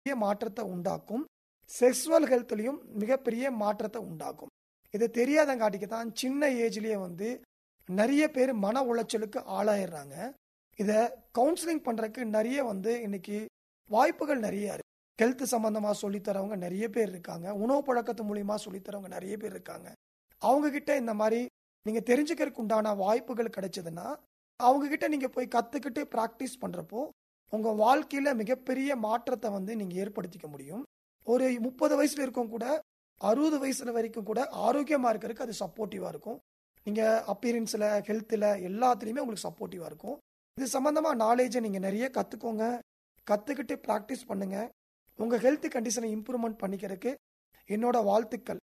பெரிய மாற்றத்தை உண்டாக்கும் செக்ஸுவல் ஹெல்த்லையும் மிகப்பெரிய மாற்றத்தை உண்டாக்கும் இது தெரியாதங்காட்டிக்கு தான் சின்ன ஏஜ்லயே வந்து நிறைய பேர் மன உளைச்சலுக்கு ஆளாயிடுறாங்க இதை கவுன்சிலிங் பண்றதுக்கு நிறைய வந்து இன்னைக்கு வாய்ப்புகள் நிறைய இருக்கு ஹெல்த் சம்பந்தமா சொல்லித்தரவங்க நிறைய பேர் இருக்காங்க உணவு பழக்கத்து மூலியமா சொல்லித்தரவங்க நிறைய பேர் இருக்காங்க அவங்க கிட்ட இந்த மாதிரி நீங்க தெரிஞ்சுக்கிறதுக்கு உண்டான வாய்ப்புகள் கிடைச்சதுன்னா அவங்க கிட்ட நீங்க போய் கத்துக்கிட்டு பிராக்டிஸ் பண்றப்போ உங்க வாழ்க்கையில மிகப்பெரிய மாற்றத்தை வந்து நீங்க ஏற்படுத்திக்க முடியும் ஒரு முப்பது வயசுல இருக்கவங்க கூட அறுபது வயசுல வரைக்கும் கூட ஆரோக்கியமா இருக்கிறதுக்கு அது சப்போர்ட்டிவா இருக்கும் நீங்க அப்பியரன்ஸ்ல ஹெல்த்ல எல்லாத்துலயுமே உங்களுக்கு சப்போர்ட்டிவா இருக்கும் இது சம்பந்தமா நாலேஜை நீங்க நிறைய கத்துக்கோங்க கத்துக்கிட்டு பிராக்டிஸ் பண்ணுங்க உங்க ஹெல்த் கண்டிஷனை இம்ப்ரூவ்மெண்ட் பண்ணிக்கிறதுக்கு என்னோட வாழ்த்துக்கள்